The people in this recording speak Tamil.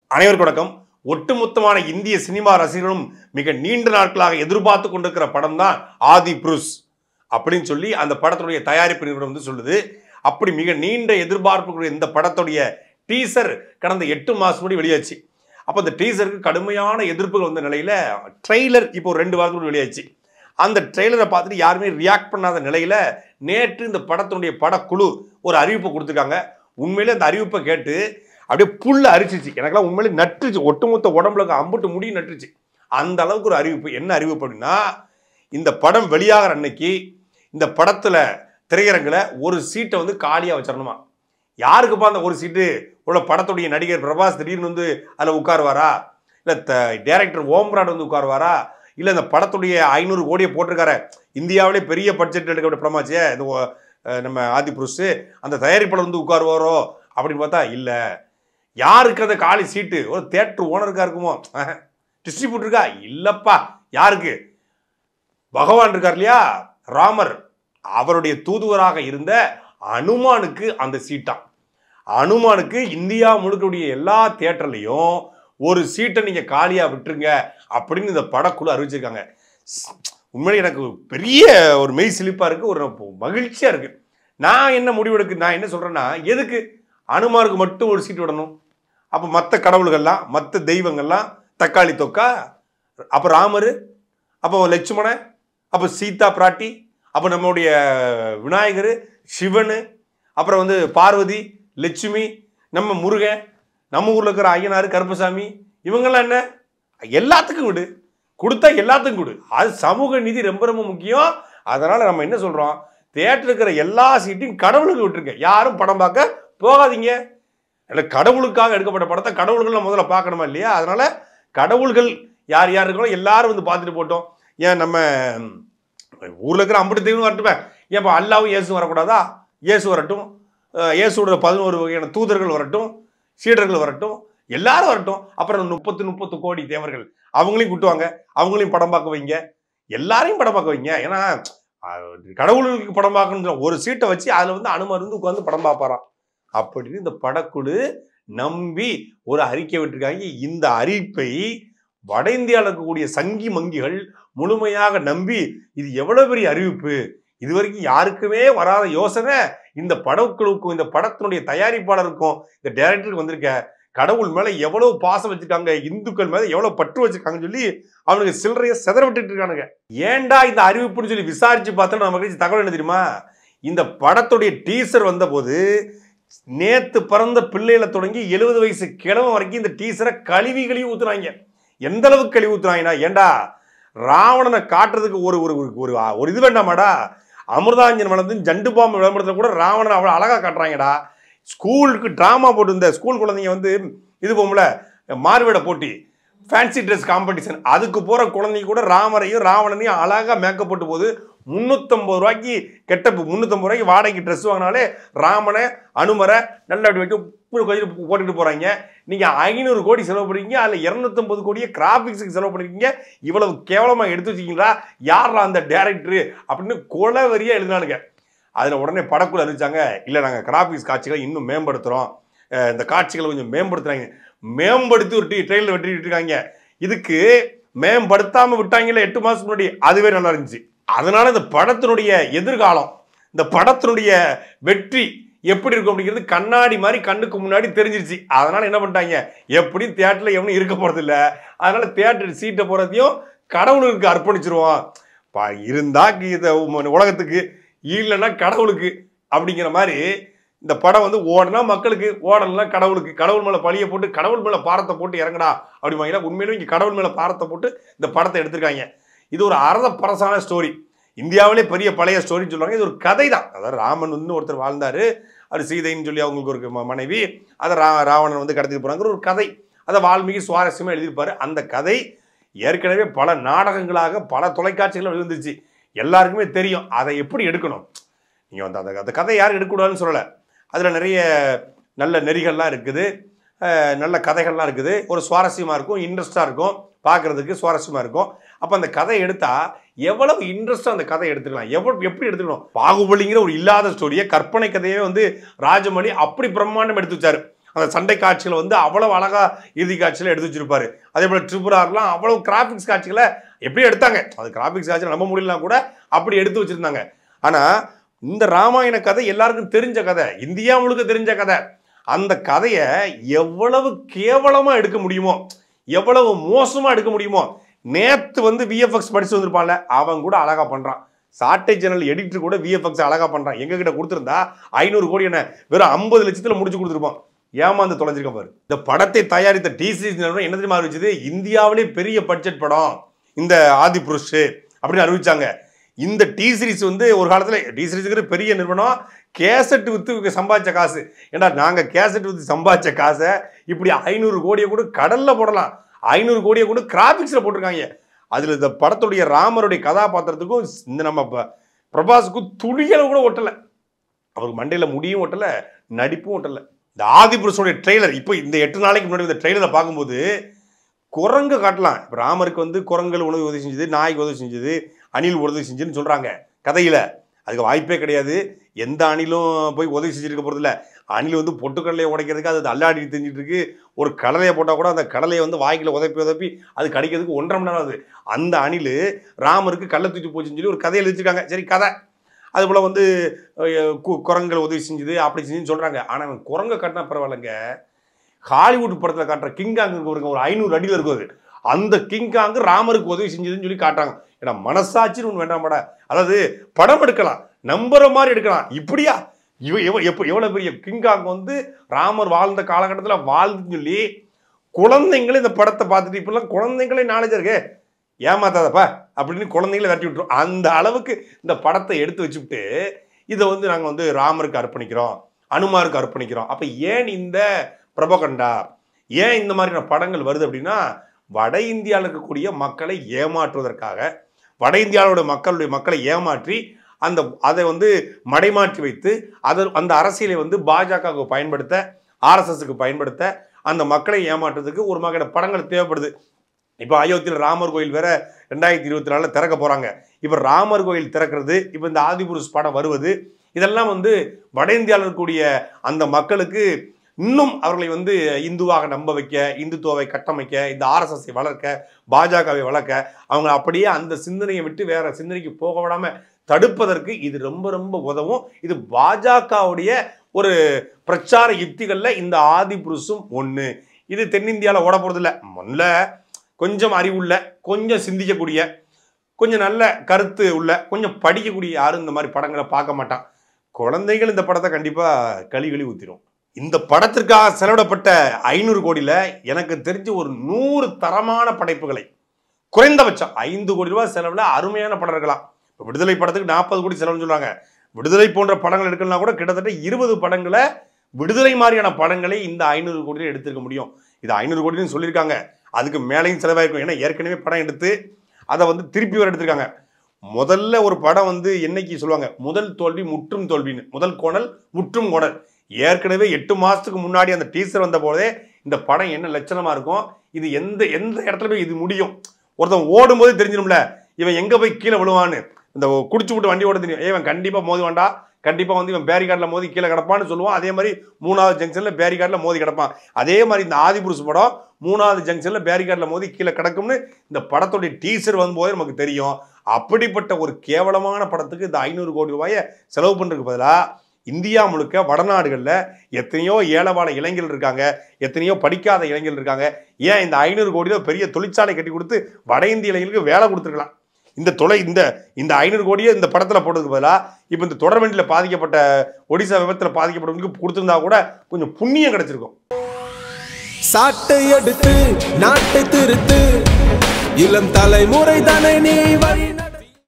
அனைவருக்கும் வணக்கம் ஒட்டுமொத்தமான இந்திய சினிமா ரசிகர்களும் மிக நீண்ட நாட்களாக எதிர்பார்த்து கொண்டிருக்கிற படம் தான் ஆதி புருஷ் அப்படின்னு சொல்லி அந்த படத்துடைய தயாரிப்பு நிறுவனம் வந்து சொல்லுது அப்படி மிக நீண்ட எதிர்பார்ப்புக்குரிய இந்த படத்துடைய டீசர் கடந்த எட்டு மாசம் முன்னாடி வெளியாச்சு அப்போ அந்த டீசருக்கு கடுமையான எதிர்ப்புகள் வந்த நிலையில ட்ரெய்லர் இப்போ ஒரு ரெண்டு வாரத்துக்கு வெளியாச்சு அந்த ட்ரெய்லரை பார்த்துட்டு யாருமே ரியாக்ட் பண்ணாத நிலையில நேற்று இந்த படத்தினுடைய படக்குழு ஒரு அறிவிப்பை கொடுத்துருக்காங்க உண்மையிலே அந்த அறிவிப்பை கேட்டு அப்படியே புல்ல அரிச்சிச்சு எனக்கெல்லாம் உண்மையிலே நட்டுச்சு ஒட்டுமொத்த உடம்புல இருக்க அம்புட்டு முடி நட்டுச்சு அந்த அளவுக்கு ஒரு அறிவிப்பு என்ன அறிவிப்பு அப்படின்னா இந்த படம் வெளியாகிற அன்னைக்கு இந்த படத்துல திரையரங்கில் ஒரு சீட்டை வந்து காலியாக வச்சிடணுமா யாருக்குப்பா அந்த ஒரு சீட்டு உள்ள படத்துடைய நடிகர் பிரபாஸ் திடீர்னு வந்து அதில் உட்காருவாரா இல்லை டேரக்டர் ஓம்ராட் வந்து உட்காருவாரா இல்லை இந்த படத்துடைய ஐநூறு கோடியை போட்டிருக்காரு இந்தியாவிலே பெரிய பட்ஜெட் எடுக்கப்பட்ட படமாச்சே இந்த ஒ- அஹ் நம்ம ஆதி புருஷு அந்த தயாரிப்பாளர் வந்து உட்காருவாரோ அப்படின்னு பார்த்தா இல்லை யாருக்கு அந்த காலி சீட்டு ஒரு தேட்டர் ஓனருக்கா இருக்குமோ டிஸ்ட்ரிபியூட்டருக்கா இல்லப்பா யாருக்கு பகவான் இருக்கார் இல்லையா ராமர் அவருடைய தூதுவராக இருந்த அனுமானுக்கு அந்த சீட்டாம் அனுமானுக்கு இந்தியா முழுக்கக்கூடிய எல்லா தியேட்டர்லையும் ஒரு சீட்டை நீங்க காலியா விட்டுருங்க அப்படின்னு இந்த படக்குழு அறிவிச்சிருக்காங்க ஸ்- உண்மையிலே எனக்கு பெரிய ஒரு மெய் சிலிப்பா இருக்கு ஒரு மகிழ்ச்சியா இருக்கு நான் என்ன முடிவெடுக்கு நான் என்ன சொல்றேன்னா எதுக்கு அனுமாருக்கு மட்டும் ஒரு சீட் விடணும் அப்போ மற்ற கடவுள்கள்லாம் மற்ற தெய்வங்கள்லாம் தக்காளி தொக்கா அப்போ ராமர் அப்போ லட்சுமணன் அப்போ சீதா பிராட்டி அப்போ நம்மளுடைய விநாயகர் சிவன் அப்புறம் வந்து பார்வதி லட்சுமி நம்ம முருகன் நம்ம ஊரில் இருக்கிற ஐயனார் கருப்பசாமி இவங்கெல்லாம் என்ன எல்லாத்துக்கும் விடு கொடுத்தா எல்லாத்துக்கும் கொடு அது சமூக நீதி ரொம்ப ரொம்ப முக்கியம் அதனால நம்ம என்ன சொல்றோம் தேட்டர் இருக்கிற எல்லா சீட்டையும் கடவுளுக்கு விட்டுருங்க யாரும் படம் பார்க்க போகாதீங்க இல்லை கடவுளுக்காக எடுக்கப்பட்ட படத்தை கடவுள்கள் முதல்ல பார்க்கணுமா இல்லையா அதனால கடவுள்கள் யார் யார் இருக்கிறோம் எல்லாரும் வந்து பார்த்துட்டு போட்டோம் ஏன் நம்ம ஊரில் இருக்கிற அம்பட்டு தெய்வம் வரட்டுமே ஏன் இப்போ அல்லாவும் இயேசு வரக்கூடாதா இயேசு வரட்டும் அஹ் இயேசுவோட பதினோரு வகையான தூதர்கள் வரட்டும் சீடர்கள் வரட்டும் எல்லாரும் வரட்டும் அப்புறம் முப்பத்து முப்பத்து கோடி தேவர்கள் அவங்களையும் கூட்டுவாங்க அவங்களையும் படம் பார்க்க வைங்க எல்லாரையும் படம் பார்க்க வைங்க ஏன்னா அஹ், கடவுளுக்கு படம் பார்க்கணும் ஒரு சீட்டை வச்சு அதில் வந்து அனுமர் வந்து உட்காந்து படம் பார்ப்பாராம் அப்படின்னு இந்த படக்குழு நம்பி ஒரு அறிக்கை விட்டிருக்காங்க இந்த அறிவிப்பை வட இந்தியாவில் இருக்கக்கூடிய சங்கி மங்கிகள் முழுமையாக நம்பி இது எவ்வளவு பெரிய அறிவிப்பு இது வரைக்கும் யாருக்குமே வராத யோசனை இந்த படக்குழுவுக்கும் இந்த படத்தினுடைய தயாரிப்பாளருக்கும் இந்த டைரக்டருக்கு வந்திருக்க கடவுள் மேல எவ்வளவு பாசம் வச்சிருக்காங்க இந்துக்கள் மேல எவ்வளவு பற்று வச்சிருக்காங்கன்னு சொல்லி அவனுக்கு சில்லறைய செதற விட்டுட்டு இருக்கானுங்க ஏன்டா இந்த அறிவிப்புன்னு சொல்லி விசாரிச்சு பார்த்தா நமக்கு தகவல் என்ன தெரியுமா இந்த படத்துடைய டீசர் வந்தபோது நேத்து பிறந்த பிள்ளைகளை தொடங்கி எழுபது வயசு கிழமை வரைக்கும் இந்த டீசரை கழுவி கழுவி ஊத்துறாங்க எந்த அளவுக்கு கழுவி ஊத்துறாங்கன்னா ஏன்டா ராவணனை காட்டுறதுக்கு ஒரு ஒரு ஒரு- ஒரு ஒரு இது வேண்டாமாடா அமிர்தாஞ்சன் வளர்ந்து ஜண்டு பாம்பு விளம்பரத்தில் கூட ராவணனை அவ்வளோ அழகாக காட்டுறாங்கடா ஸ்கூலுக்கு ட்ராமா போட்டு இந்த ஸ்கூல் குழந்தைங்க வந்து இது போகும்ல மாறுவேட போட்டி ஃபேன்சி ட்ரெஸ் காம்படிஷன் அதுக்கு போகிற குழந்தைங்க கூட ராமரையும் ராவணனையும் அழகாக மேக்கப் போட்டு போகுது முந்நூற்றம்பது ரூபாய்க்கு கெட்ட முந்நூற்றம்பது ரூபாய்க்கு வாடகைக்கு ட்ரெஸ் வாங்கினாலே ராமனை அனுமரை நல்ல அப்படி வைக்க உப்பு கொஞ்சம் போட்டுட்டு போகிறாங்க நீங்கள் ஐநூறு கோடி செலவு பண்ணுறீங்க அதில் இரநூத்தம்பது கோடியை கிராஃபிக்ஸுக்கு செலவு பண்ணிருக்கீங்க இவ்வளவு கேவலமாக எடுத்து வச்சிங்களா யாரா அந்த டேரக்டரு அப்படின்னு கொலை வரியாக எழுதினானுங்க அதில் உடனே படக்குழு அறிவிச்சாங்க இல்லை நாங்கள் கிராஃபிக்ஸ் காட்சிகளை இன்னும் மேம்படுத்துகிறோம் அஹ் இந்த காட்சிகளை கொஞ்சம் மேம்படுத்துறாங்க மேம்படுத்தி ஒரு டி ட்ரெயிலில் வெட்டிட்டு இருக்காங்க இதுக்கு மேம்படுத்தாமல் விட்டாங்கல்ல எட்டு மாதத்துக்கு முன்னாடி அதுவே நல்லா இருந்துச்சு அதனால இந்த படத்தினுடைய எதிர்காலம் இந்த படத்தினுடைய வெற்றி எப்படி இருக்கும் அப்படிங்கிறது கண்ணாடி மாதிரி கண்ணுக்கு முன்னாடி தெரிஞ்சிருச்சு அதனால என்ன பண்ணிட்டாங்க எப்படியும் தியேட்டர்ல எவனும் இருக்க போறது இல்ல அதனால தியேட்டர் சீட்டை போறதையும் கடவுளுக்கு அர்ப்பணிச்சிருவோம் பா- இருந்தா இந்த உம- உலகத்துக்கு இல்லைன்னா கடவுளுக்கு அப்படிங்கிற மாதிரி இந்த படம் வந்து ஓடனா மக்களுக்கு ஓடலாம் கடவுளுக்கு கடவுள் மேல பழிய போட்டு கடவுள் மேல பாரத்தை போட்டு இறங்கடா அப்படிவாங்க உண்மையிலும் இங்க கடவுள் மேல பாரத்தை போட்டு இந்த படத்தை எடுத்திருக்காங்க இது ஒரு அரத பரசான ஸ்டோரி இந்தியாவிலே பெரிய பழைய ஸ்டோரின்னு சொல்லுவாங்க இது ஒரு கதை தான் அதாவது ராமன் வந்து ஒருத்தர் வாழ்ந்தாரு அவர் சீதைன்னு சொல்லி அவங்களுக்கு ஒரு ம- மனைவி அதை ரா ராவணன் வந்து கடத்திட்டு போறாங்கிற ஒரு கதை அதை வால்மீகி சுவாரஸ்யமா எழுதியிருப்பாரு அந்த கதை ஏற்கனவே பல நாடகங்களாக பல தொலைக்காட்சிகள் விழுந்துச்சு எல்லாருக்குமே தெரியும் அதை எப்படி எடுக்கணும் நீங்க வந்து அந்த அந்த கதை யாரும் எடுக்கக்கூடாதுன்னு சொல்லலை அதில் நிறைய நல்ல நெறிகள்லாம் இருக்குது அஹ் நல்ல கதைகள்லாம் இருக்குது ஒரு சுவாரஸ்யமாக இருக்கும் இன்ட்ரெஸ்டாக இருக்கும் பார்க்குறதுக்கு சுவாரஸ்யமாக இருக்கும் அப்போ அந்த கதை எடுத்தால் எவ்வளவு இன்ட்ரெஸ்டாக அந்த கதை எடுத்துக்கலாம் எவ்வளவு எப்படி எடுத்துக்கணும் பாகுபலிங்கிற ஒரு இல்லாத ஸ்டோரியை கற்பனை கதையே வந்து ராஜமௌழி அப்படி பிரம்மாண்டம் எடுத்து வச்சாரு அந்த சண்டை காட்சிகளை வந்து அவ்வளவு அழகா இறுதி காட்சியில எடுத்து வச்சிருப்பாரு அதே போல ட்ரிபுரார்லாம் அவ்வளவு கிராஃபிக்ஸ் காட்சிகளை எப்படி எடுத்தாங்க அது கிராஃபிக்ஸ் காட்சியில் நம்ப முடியலனா கூட அப்படி எடுத்து வச்சிருந்தாங்க ஆனா இந்த ராமாயண கதை எல்லாருக்கும் தெரிஞ்ச கதை இந்தியா முழுக்க தெரிஞ்ச கதை அந்த கதையை எவ்வளவு கேவலமா எடுக்க முடியுமோ எவ்வளவு மோசமா எடுக்க முடியுமோ நேத்து வந்து விஎஃப்எக்ஸ் படிச்சு வந்திருப்பான்ல அவன் கூட அழகா பண்றான் சாட்டை சேனல் எடிட்டர் கூட விஎஃப்எக்ஸ் அழகா பண்றான் எங்க கிட்ட கொடுத்துருந்தா ஐநூறு கோடி என்ன வெறும் ஐம்பது லட்சத்துல முடிச்சு கொடுத்துருப்பான் ஏமாந்து தொலைஞ்சிருக்க பாரு இந்த படத்தை தயாரித்த டிசி நிறுவனம் என்ன தெரியுமா அறிவிச்சது இந்தியாவிலே பெரிய பட்ஜெட் படம் இந்த ஆதி புருஷ் அப்படின்னு அறிவிச்சாங்க இந்த டி சீரிஸ் வந்து ஒரு காலத்துல டி சீரிஸ்ங்கிற பெரிய நிறுவனம் கேசட் வித்து சம்பாதிச்ச காசு ஏண்டா நாங்க கேசட் வித்து சம்பாதிச்ச காசை இப்படி ஐநூறு கோடியை கூட கடல்ல போடலாம் ஐநூறு கோடியை கூட கிராபிக்ஸ்ல போட்டிருக்காங்க அதுல இந்த படத்துடைய ராமருடைய கதாபாத்திரத்துக்கும் இந்த நம்ம ப- பிரபாஸுக்கும் துளியளவு கூட ஒட்டல அவருக்கு மண்டையில முடியும் ஒட்டல நடிப்பும் ஒட்டல இந்த ஆதிபுருஷனுடைய ட்ரெய்லர் இப்போ இந்த எட்டு நாளைக்கு முன்னாடி இந்த ட்ரெய்லரை பார்க்கும்போது குரங்கு காட்டலாம் இப்போ ராமருக்கு வந்து குரங்குகள் உணவு உதவி செஞ்சது நாய்க்கு உதவி செஞ்சது அணில் உதவி செஞ்சுன்னு சொல்றாங்க கதையில அதுக்கு வாய்ப்பே கிடையாது எந்த அணிலும் போய் உதவி செஞ்சிருக்க போறதில்ல அணில் வந்து பொட்டுக்கடலையை உடைக்கிறதுக்கு அது அல்லாடி தெரிஞ்சிட்டு இருக்கு ஒரு கடலையை போட்டால் கூட அந்த கடலையை வந்து வாய்க்குள்ள உதப்பி உதப்பி அது கடிக்கிறதுக்கு ஒன்றரை மணி நேரம் ஆகுது அந்த அணில் ராமருக்கு கள்ள தூக்கி போச்சுன்னு சொல்லி ஒரு கதையை எழுதிருக்காங்க சரி கதை அது போல் வந்து அஹ், கு- குரங்குகள் உதவி செஞ்சுது அப்படி செஞ்சுன்னு சொல்கிறாங்க ஆனால் அவன் குரங்கை காட்டினா பரவாயில்லைங்க ஹாலிவுட் படத்தில் காட்டுற கிங்காங்கு ஒரு ஒரு ஐநூறு அடியில் இருக்கும் அது அந்த கிங்காங்கு ராமருக்கு உதவி செஞ்சதுன்னு சொல்லி காட்டுறாங்க ஏன்னா மனசாட்சின்னு ஒன்று வேண்டாமாடா அதாவது படம் எடுக்கலாம் நம்புற மாதிரி எடுக்கலாம் இப்படியா இவ எவ எப்போ எவ்வளோ பெரிய கிங்காங் வந்து ராமர் வாழ்ந்த காலகட்டத்தில் வாழ்ந்துன்னு சொல்லி குழந்தைங்களே இந்த படத்தை பார்த்துட்டு இப்பெல்லாம் குழந்தைங்களே நாலேஜ் இருக்கு ஏமாத்தாதப்பா அப்படின்னு குழந்தைங்கள விரட்டி விட்டுரும் அந்த அளவுக்கு இந்த படத்தை எடுத்து வச்சுவிட்டு இதை வந்து நாங்கள் வந்து ராமருக்கு அர்ப்பணிக்கிறோம் அனுமாருக்கு அர்ப்பணிக்கிறோம் அப்போ ஏன் இந்த பிரபகண்டா ஏன் இந்த மாதிரியான படங்கள் வருது அப்படின்னா வட இந்தியாவில் இருக்கக்கூடிய மக்களை ஏமாற்றுவதற்காக வட இந்தியாவோட மக்களுடைய மக்களை ஏமாற்றி அந்த அதை வந்து மடைமாற்றி வைத்து அதை அந்த அரசியலை வந்து பாஜகவுக்கு பயன்படுத்த ஆர்எஸ்எஸ்க்கு பயன்படுத்த அந்த மக்களை ஏமாற்றுறதுக்கு ஒரு வகையான படங்கள் தேவைப்படுது இப்போ அயோத்தியில் ராமர் கோயில் வேற ரெண்டாயிரத்தி இருபத்தி நாலில் திறக்க போகிறாங்க இப்போ ராமர் கோயில் திறக்கிறது இப்போ இந்த ஆதிபுருஷ் படம் வருவது இதெல்லாம் வந்து வட இந்தியாவில் இருக்கக்கூடிய அந்த மக்களுக்கு இன்னும் அவர்களை வந்து இந்துவாக நம்ப வைக்க இந்துத்துவாவை கட்டமைக்க இந்த ஆர்எஸ்எஸ்ஐ வளர்க்க பாஜகவை வளர்க்க அவங்க அப்படியே அந்த சிந்தனையை விட்டு வேற சிந்தனைக்கு போக விடாம தடுப்பதற்கு இது ரொம்ப ரொம்ப உதவும் இது பாஜகவுடைய ஒரு பிரச்சார யுக்திகள்ல இந்த ஆதி புருஷும் ஒன்று இது தென்னிந்தியாவில் ஓட போறதில்ல முதல்ல கொஞ்சம் அறிவுள்ள கொஞ்சம் சிந்திக்கக்கூடிய கொஞ்சம் நல்ல கருத்து உள்ள கொஞ்சம் படிக்கக்கூடிய யாரும் இந்த மாதிரி படங்களை பார்க்க மாட்டான் குழந்தைகள் இந்த படத்தை கண்டிப்பாக களி களி ஊத்திரும் இந்த படத்திற்காக செலவிடப்பட்ட ஐநூறு கோடியில் எனக்கு தெரிஞ்ச ஒரு நூறு தரமான படைப்புகளை குறைந்தபட்சம் ஐந்து கோடி ரூபாய் செலவில் அருமையான படம் இருக்கலாம் இப்போ விடுதலை படத்துக்கு நாற்பது கோடி செலவுன்னு சொல்றாங்க விடுதலை போன்ற படங்கள் எடுக்கலாம் கூட கிட்டத்தட்ட இருபது படங்களை விடுதலை மாதிரியான படங்களை இந்த ஐநூறு கோடியில் எடுத்திருக்க முடியும் இது ஐநூறு கோடின்னு சொல்லியிருக்காங்க அதுக்கு மேலேயும் செலவாயிருக்கும் ஏன்னா ஏற்கனவே படம் எடுத்து அதை வந்து திருப்பி வர எடுத்திருக்காங்க முதல்ல ஒரு படம் வந்து என்னைக்கு சொல்லுவாங்க முதல் தோல்வி முற்றும் தோல்வின்னு முதல் கோணல் முற்றும் கோணல் ஏற்கனவே எட்டு மாசத்துக்கு முன்னாடி அந்த டீசர் வந்த போதே இந்த படம் என்ன லட்சணமா இருக்கும் இது எந்த எந்த இடத்துல போய் இது முடியும் ஒருத்தன் ஓடும்போது தெரிஞ்சிடும்ல இவன் எங்க போய் கீழே விழுவான்னு இந்த குடிச்சு விட்டு வண்டி ஓட தெரியும் ஏய், இவன் கண்டிப்பா மோதி வேண்டாம் கண்டிப்பா வந்து இவன் பேரிகார்டில் மோதி கீழே கிடப்பான்னு சொல்லுவான் அதே மாதிரி மூணாவது ஜங்ஷன்ல பேரிகார்டில் மோதி கிடப்பான் அதே மாதிரி இந்த ஆதிபுருஷ் படம் மூணாவது ஜங்ஷன்ல பேரிகார்டில் மோதி கீழே கிடக்கும்னு இந்த படத்துடைய டீசர் வரும்போதே நமக்கு தெரியும் அப்படிப்பட்ட ஒரு கேவலமான படத்துக்கு இந்த ஐநூறு கோடி ரூபாயை செலவு பண்றதுக்கு பதிலாக இந்தியா முழுக்க வடநாடுகளில் எத்தனையோ ஏழவாழ இளைஞர்கள் இருக்காங்க எத்தனையோ படிக்காத இளைஞர்கள் இருக்காங்க ஏன் இந்த ஐநூறு கோடியில் பெரிய தொழிற்சாலை கட்டி கொடுத்து வட இந்திய இளைஞர்களுக்கு வேலை கொடுத்துருக்கலாம் இந்த தொலை இந்த இந்த ஐநூறு கோடியை இந்த படத்தில் போட்டதுக்கு பதிலாக இப்போ இந்த தொடர்வண்டியில் பாதிக்கப்பட்ட ஒடிசா விபத்தில் பாதிக்கப்பட்டவங்களுக்கு கொடுத்துருந்தா கூட கொஞ்சம் புண்ணியம் கிடைச்சிருக்கும் சாட்டை எடுத்து நாட்டை திருத்து இளம் தலைமுறை தானே நீ வழி